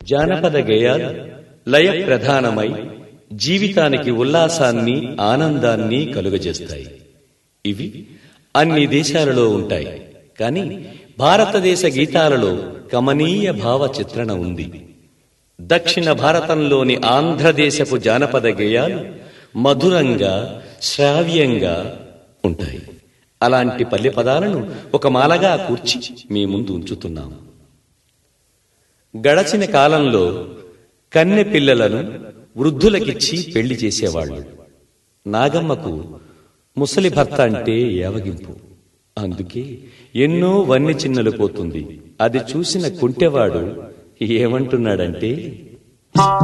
జానపద గేయాలు లయ ప్రధానమై జీవితానికి ఉల్లాసాన్ని ఆనందాన్ని కలుగజేస్తాయి ఇవి అన్ని దేశాలలో ఉంటాయి కానీ భారతదేశ గీతాలలో కమనీయ భావ చిత్రణ ఉంది దక్షిణ భారతంలోని ఆంధ్రదేశపు జానపద గేయాలు మధురంగా శ్రావ్యంగా ఉంటాయి అలాంటి పల్లె పదాలను ఒక మాలగా కూర్చి మీ ముందు ఉంచుతున్నాము గడచిన కాలంలో కన్నె పిల్లలను వృద్ధులకిచ్చి పెళ్లి చేసేవాళ్ళు నాగమ్మకు ముసలి భర్త అంటే ఏవగింపు అందుకే ఎన్నో వన్ని చిన్నలు పోతుంది అది చూసిన కుంటెవాడు ఏమంటున్నాడంటే